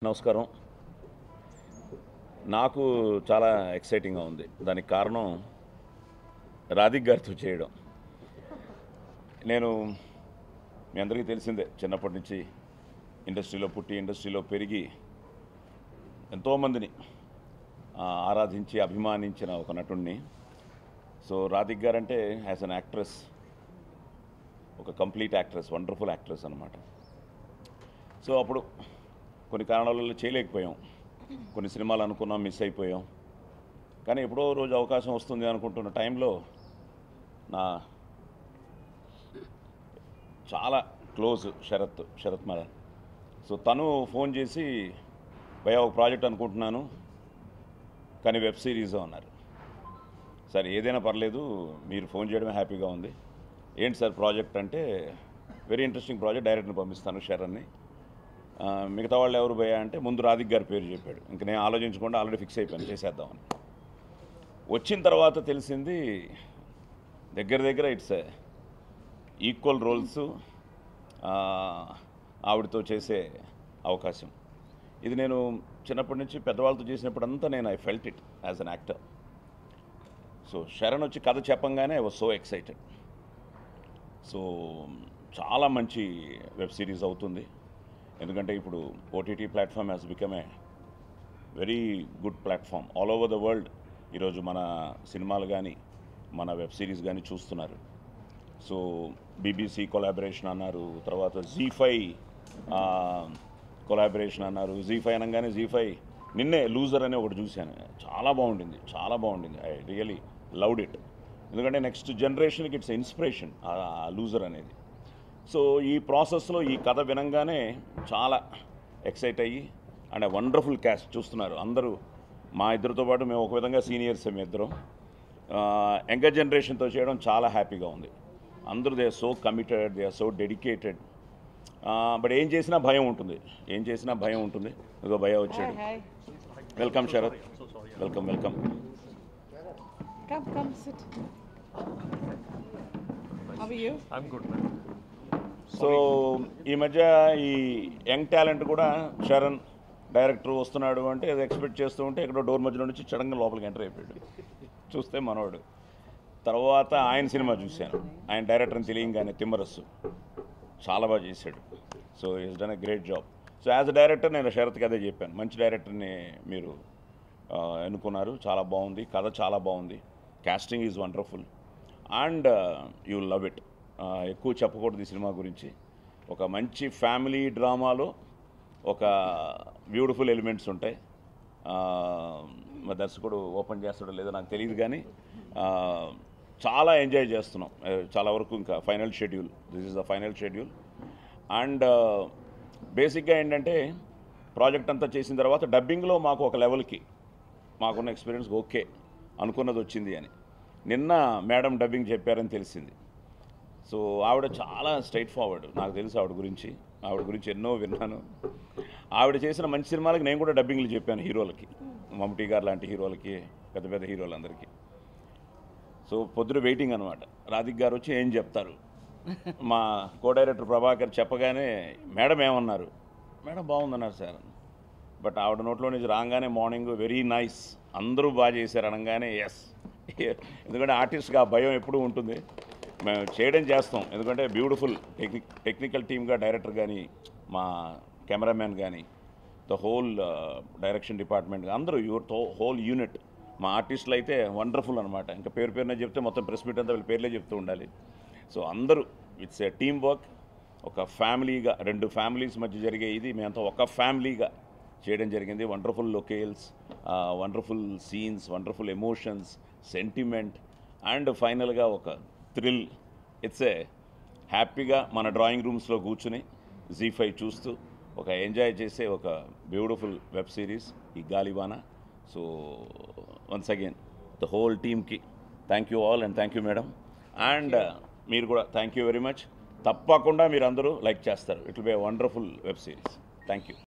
నమస్కారం నాకు చాలా ఎక్సైటింగ్గా ఉంది దానికి కారణం రాధిక్ గారితో చేయడం నేను మీ అందరికీ తెలిసిందే చిన్నప్పటి నుంచి ఇండస్ట్రీలో పుట్టి ఇండస్ట్రీలో పెరిగి ఎంతోమందిని ఆ, ఆరాధించి అభిమానించిన ఒక నటుడిని సో రాధిక్ గారు అంటే యాజ్ అన్ యాక్ట్రెస్ ఒక కంప్లీట్ యాక్ట్రెస్ వండర్ఫుల్ యాక్ట్రెస్ అనమాట సో అప్పుడు కొన్ని కారణాల వల్ల చేయలేకపోయాం కొన్ని సినిమాలు అనుకున్నాం మిస్ అయిపోయాం కానీ ఎప్పుడో రోజు అవకాశం వస్తుంది అనుకుంటున్న టైంలో నా చాలా క్లోజ్ శరత్ శరత్ మరన్ సో తను ఫోన్ చేసి భయ ఒక ప్రాజెక్ట్ అనుకుంటున్నాను కానీ వెబ్ సిరీస్ అన్నారు సరే ఏదైనా పర్లేదు మీరు ఫోన్ చేయడమే హ్యాపీగా ఉంది ఏంటి సార్ ప్రాజెక్ట్ అంటే వెరీ ఇంట్రెస్టింగ్ ప్రాజెక్ట్ డైరెక్ట్ని పంపిస్తాను శరణ్ని ఆ, మిగతా వాళ్ళు ఎవరు పోయా అంటే ముందు రాధిక్ గారి పేరు చెప్పాడు ఇంక నేను ఆలోచించకుండా ఆల్రెడీ ఫిక్స్ అయిపోయాను చేసేద్దామని వచ్చిన తర్వాత తెలిసింది దగ్గర దగ్గర ఇట్స్ ఈక్వల్ రోల్స్ ఆవిడతో చేసే అవకాశం ఇది నేను చిన్నప్పటి నుంచి పెద్దవాళ్ళతో చేసినప్పుడంతా నేను I felt it as an actor so Sharan వచ్చి కథ చెప్పంగానే I was so excited so చాలా మంచి వెబ్ సిరీస్ అవుతుంది ఎందుకంటే ఇప్పుడు OTT platform has become a very good platform all over the world ఈరోజు మన సినిమాలు కానీ మన వెబ్ సిరీస్ కానీ చూస్తున్నారు సో బీబీసీ కొలాబరేషన్ అన్నారు తర్వాత జీ ఫైవ్ కొలాబరేషన్ అన్నారు జీ ఫైవ్ అనగానే జీ ఫైవ్ నిన్నే లూజర్ అని ఒకటి చూశాను చాలా బాగుండింది చాలా బాగుండింది ఐ రియలీ లవ్డ్ ఇట్ ఎందుకంటే నెక్స్ట్ జనరేషన్కి ఇట్స్ ఇన్స్పిరేషన్ ఆ లూజర్ అనేది సో ఈ ప్రాసెస్లో ఈ కథ వినంగానే చాలా ఎక్సైట్ అయ్యి అండ్ వండర్ఫుల్ క్యాస్ట్ చూస్తున్నారు అందరూ మా ఇద్దరితో పాటు మేము ఒక విధంగా సీనియర్స్ మేము ఇద్దరం యంగర్ జనరేషన్తో చేయడం చాలా హ్యాపీగా ఉంది అందరూ they are so committed they are so dedicated but ఏం చేసినా భయం ఉంటుంది ఏం చేసినా భయం ఉంటుంది ఇదిగో భయ వచ్చాడు Hi, welcome Sarath welcome welcome come, come, sit. How are you? I'm good, man. So ఈ మధ్య ఈ యంగ్ టాలెంట్ కూడా శరణ్ డైరెక్టర్ వస్తున్నాడు అంటే అది ఎక్స్పెక్ట్ చేస్తూ ఉంటే ఎక్కడో డోర్ మధ్యలో నుంచి సడన్గా లోపలికి ఎంటర్ అయిపోయాడు చూస్తే మనవాడు తర్వాత ఆయన సినిమా చూశాను ఆయన డైరెక్టర్ అని తెలియంగానే తిమ్మరస్సు చాలా బాగా చేశాడు so is done a great job so as a director నేను శరత్కి అదే చెప్పాను మంచి డైరెక్టర్ని మీరు ఆ, ఎన్నుకున్నారు చాలా బాగుంది కథ చాలా బాగుంది casting is wonderful and you love it ఎక్కువ చెప్పకూడదు ఈ సినిమా గురించి ఒక మంచి ఫ్యామిలీ డ్రామాలో ఒక బ్యూటిఫుల్ ఎలిమెంట్స్ ఉంటాయి ఆ, మా దర్శకుడు ఓపెన్ చేస్తాడో లేదో నాకు తెలియదు కానీ ఆ, చాలా ఎంజాయ్ చేస్తున్నాం ఆ, చాలా వరకు ఇంకా final schedule this is the final schedule and బేసిక్గా ఏంటంటే ప్రాజెక్ట్ అంతా చేసిన తర్వాత డబ్బింగ్లో మాకు ఒక లెవెల్కి మాకున్న ఎక్స్పీరియన్స్ ఓకే అనుకున్నది వచ్చింది అని నిన్న మేడం డబ్బింగ్ చెప్పారని తెలిసింది సో ఆవిడ చాలా స్ట్రైట్ ఫార్వర్డ్ నాకు తెలుసు ఆవిడ గురించి ఆవిడ గురించి ఎన్నో విన్నాను ఆవిడ చేసిన మంచి సినిమాలకి నేను కూడా డబ్బింగ్లు చెప్పాను హీరోలకి మమ్ముటి గారు లాంటి హీరోలకి పెద్ద పెద్ద హీరోలందరికీ సో పొద్దున వెయిటింగ్ అనమాట రాధిక్ గారు వచ్చి ఏం చెప్తారు మా కో డైరెక్టర్ ప్రభాకర్ చెప్పగానే మేడం ఏమన్నారు మేడం బాగుందన్నారు సార్ బట్ ఆవిడ నోట్లో నుంచి రాగానే మార్నింగ్ వెరీ నైస్ అందరూ బాగా చేశారు అనగానే ఎస్ ఎందుకంటే ఆర్టిస్ట్గా ఆ భయం ఎప్పుడూ ఉంటుంది మేము చేయడం చేస్తాం ఎందుకంటే బ్యూటిఫుల్ టెక్నిక్ టెక్నికల్ టీమ్గా డైరెక్టర్ కానీ మా కెమెరామ్యాన్ కానీ ద హోల్ డైరెక్షన్ డిపార్ట్మెంట్ అందరూ యువర్ హోల్ యూనిట్ మా ఆర్టిస్టులు అయితే వండర్ఫుల్ అనమాట ఇంకా పేరు పేరునే చెప్తే మొత్తం ప్రెస్ మీట్ అంతా వీళ్ళ పేర్లే చెప్తూ ఉండాలి సో అందరూ ఇట్స్ ఏ టీమ్ వర్క్ ఒక ఫ్యామిలీగా రెండు ఫ్యామిలీస్ మధ్య జరిగే ఇది మేమంతా ఒక ఫ్యామిలీగా చేయడం జరిగింది wonderful locales wonderful scenes wonderful emotions sentiment and ఫైనల్గా ఒక థ్రిల్ ఇట్స్ ఏ హ్యాపీగా మన డ్రాయింగ్ రూమ్స్లో కూర్చుని జీ ఫైవ్ చూస్తూ ఒక ఎంజాయ్ చేసే ఒక బ్యూటిఫుల్ వెబ్ సిరీస్ ఈ Gaalivaana so once again the whole టీమ్కి thank you all and thank you madam and మీరు కూడా థ్యాంక్ యూ వెరీ మచ్ తప్పకుండా మీరు అందరూ లైక్ చేస్తారు it will be wonderful web series thank you